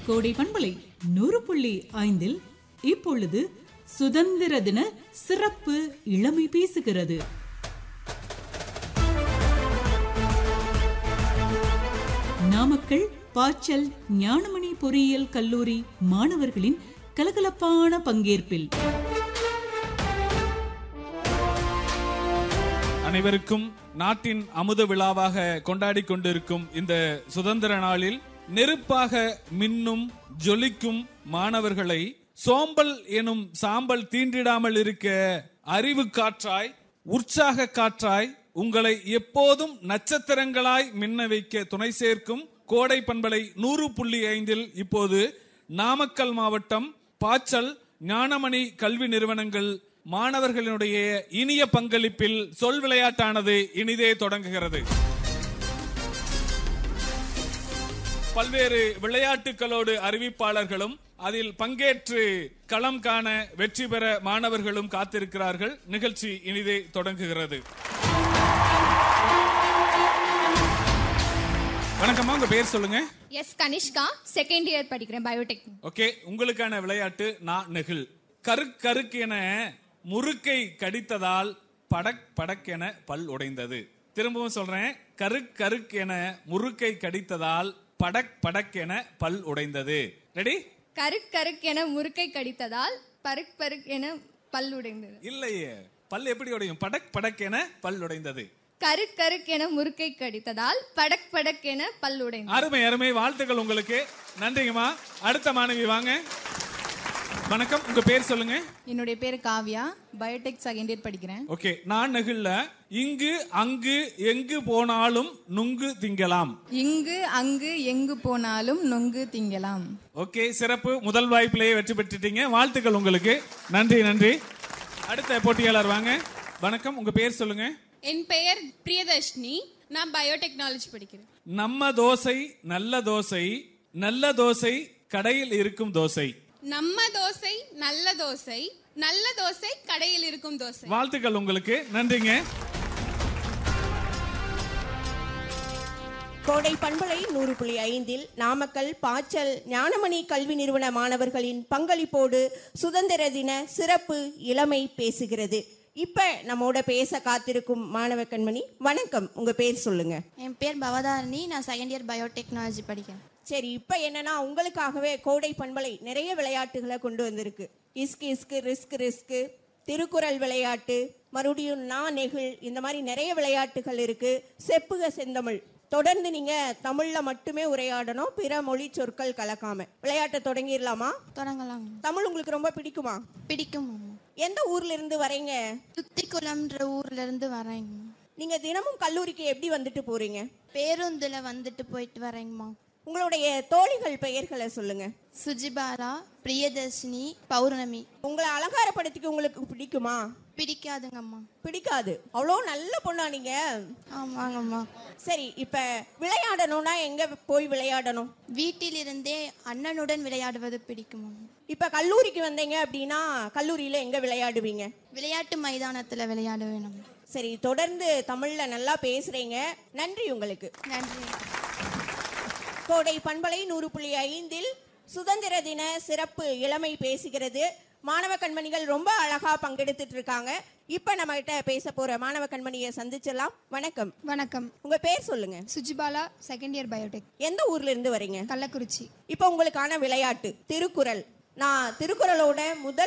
கோடை பண்பலை நூறு புள்ளி ஐந்தில் இப்பொழுது சுதந்திர தின சிறப்பு இளமை பேசுகிறது நாமக்கல் பாச்சல் ஞானமணி பொறியியல் கல்லூரி மாணவர்களின் கலகலப்பான பங்கேற்பில் அனைவருக்கும் நாட்டின் அமுத விழாவாக கொண்டாடி கொண்டிருக்கும் இந்த சுதந்திர நாளில் நெருப்பாக மின்னும் ஜொலிக்கும் மாணவர்களை சோம்பல் எனும் சாம்பல் தீண்டிடாமல் இருக்க அறிவு காற்றாய் உற்சாக காற்றாய் உங்களை எப்போதும் நட்சத்திரங்களாய் மின்ன வைக்க துணை சேர்க்கும் கோடை பண்பலை நூறு புள்ளி ஐந்தில் இப்போது நாமக்கல் மாவட்டம் பாச்சல் ஞானமணி கல்வி நிறுவனங்கள் மாணவர்களினுடைய இனிய பங்களிப்பில் சொல் விளையாட்டானது இனிதே தொடங்குகிறது பல்வேறு விளையாட்டுகளோடு அறிவிப்பாளர்களும் அதில் பங்கேற்று களம் காண வெற்றி பெற மாணவர்களும் காத்திருக்கிறார்கள் நிகழ்ச்சி இனிதே தொடங்குகிறது வணக்கம்மா உங்க பேர் சொல்லுங்க எஸ் கனிஷ்கா செகண்ட் இயர் படிக்கிறேன் பயோடெக் ஓகே உங்களுக்கான விளையாட்டு நான் நெகிழ் கருக் கருக் என முறுக்கை கடித்ததால் படக் படக் என பல் உடைந்தது திரும்பவும் சொல்றேன் கருக் கருக் என முறுக்கை கடித்ததால் படக் படக் என பல் உடைந்தது ரெடி கருக் கருக் என முறுக்கை கடித்ததால் பருக் பருக் என பல் உடைந்தது இல்லையே பல் எப்படி உடையும் படக் படக் என பல் உடைந்தது கருக் கருக் என முறுக்கை கடித்ததால் படக் படக் என பல் உடைந்தது அருமை அருமை வாழ்த்துக்கள் உங்களுக்கு நன்றிங்கம்மா அடுத்த மாணவி வாங்க வணக்கம் உங்க பேர் சொல்லுங்க என்னுடைய பேர் காவ்யா பயோடெக் செகண்ட் இயர் படிக்கிறேன் ஓகே நான் நெகிழ்ல இங்கு அங்கு எங்கு போனாலும் நுங்கு திங்கலாம் இங்கு அங்கு எங்கு போனாலும் நொங்கு திங்கலாம் ஓகே சிறப்பு முதல் வாய்ப்பிலேயே வெற்றி பெற்றுட்டீங்க வாழ்த்துக்கள் உங்களுக்கு நன்றி நன்றி அடுத்த போட்டியாளர் வாங்க வணக்கம் உங்க பேர் சொல்லுங்க என் பெயர் பிரியதர்ஷினி நான் பயோடெக்னாலஜி படிக்கிறேன் நம்ம தோசை நல்ல தோசை நல்ல தோசை கடையில் இருக்கும் தோசை நம்ம தோசை நல்ல தோசை நல்ல தோசை கடையில் இருக்கும் தோசை வாழ்த்துக்கள் உங்களுக்கு நன்றிங்க கோடை பண்பலை நூறு புள்ளி ஐந்தில் நாமக்கல் பாச்சல் ஞானமணி கல்வி நிறுவன மாணவர்களின் பங்களிப்போடு சுதந்திர தின சிறப்பு இளமை பேசுகிறது இப்ப நம்மோட பேச காத்திருக்கும் மாணவ கண்மணி வணக்கம் உங்க பேர் சொல்லுங்க என் பேர் பவதாரணி நான் செகண்ட் இயர் பயோடெக்னாலஜி படிக்கிறேன் சரி இப்ப என்னன்னா உங்களுக்காகவே கோடை பண்பலை நிறைய விளையாட்டுகளை கொண்டு வந்திருக்கு இஸ்கு இஸ்கு ரிஸ்க் ரிஸ்க் திருக்குறள் விளையாட்டு மறுபடியும் நான் நெகிழ் இந்த மாதிரி நிறைய விளையாட்டுகள் இருக்கு செப்புக செந்தமிழ் தொடர்ந்து நீங்க தமிழ்ல மட்டுமே உரையாடணும் பிற மொழி சொற்கள் கலக்காம விளையாட்டை தொடங்கிடலாமா தொடங்கலாம் தமிழ் உங்களுக்கு ரொம்ப பிடிக்குமா பிடிக்கும் அம்மா எந்த ஊர்ல இருந்து வரீங்க துத்திக்குளம்ன்ற ஊர்ல இருந்து வரேங்க நீங்க தினமும் கல்லூரிக்கு எப்படி வந்துட்டு போறீங்க பேருந்துல வந்துட்டு போயிட்டு வரேங்கம்மா உங்களுடைய தோழிகள் பெயர்களை சொல்லுங்க சுஜிபாலா பிரியதர்ஷினி பௌர்ணமி உங்களை அலங்காரப்படுத்திக்க உங்களுக்கு பிடிக்குமா பிடிக்காதுங்கம்மா பிடிக்காது அவ்வளோ நல்ல பொண்ணா நீங்க ஆமாங்கம்மா சரி இப்ப விளையாடணும்னா எங்க போய் விளையாடணும் வீட்டிலிருந்தே அண்ணனுடன் விளையாடுவது பிடிக்கும் இப்ப கல்லூரிக்கு வந்தீங்க அப்படின்னா கல்லூரியில எங்க விளையாடுவீங்க விளையாட்டு மைதானத்துல விளையாட வேணும் சரி தொடர்ந்து தமிழ்ல நல்லா பேசுறீங்க நன்றி உங்களுக்கு நன்றி கோடை பண்பலை நூறு புள்ளி ஐந்தில் சுதந்திர தின சிறப்பு இளமை பேசுகிறது மாணவ கண்மணிகள் ரொம்ப அழகா பங்கெடுத்துட்டு இருக்காங்க இப்ப நம்ம கிட்ட பேச போற மாணவ கண்மணியை சந்திச்சிடலாம் வணக்கம் வணக்கம் உங்க பேர் சொல்லுங்க சுஜிபாலா செகண்ட் இயர் பயோடெக் எந்த ஊர்ல இருந்து வரீங்க கள்ளக்குறிச்சி இப்ப உங்களுக்கான விளையாட்டு திருக்குறள் நான் திருக்குறளோட முதல்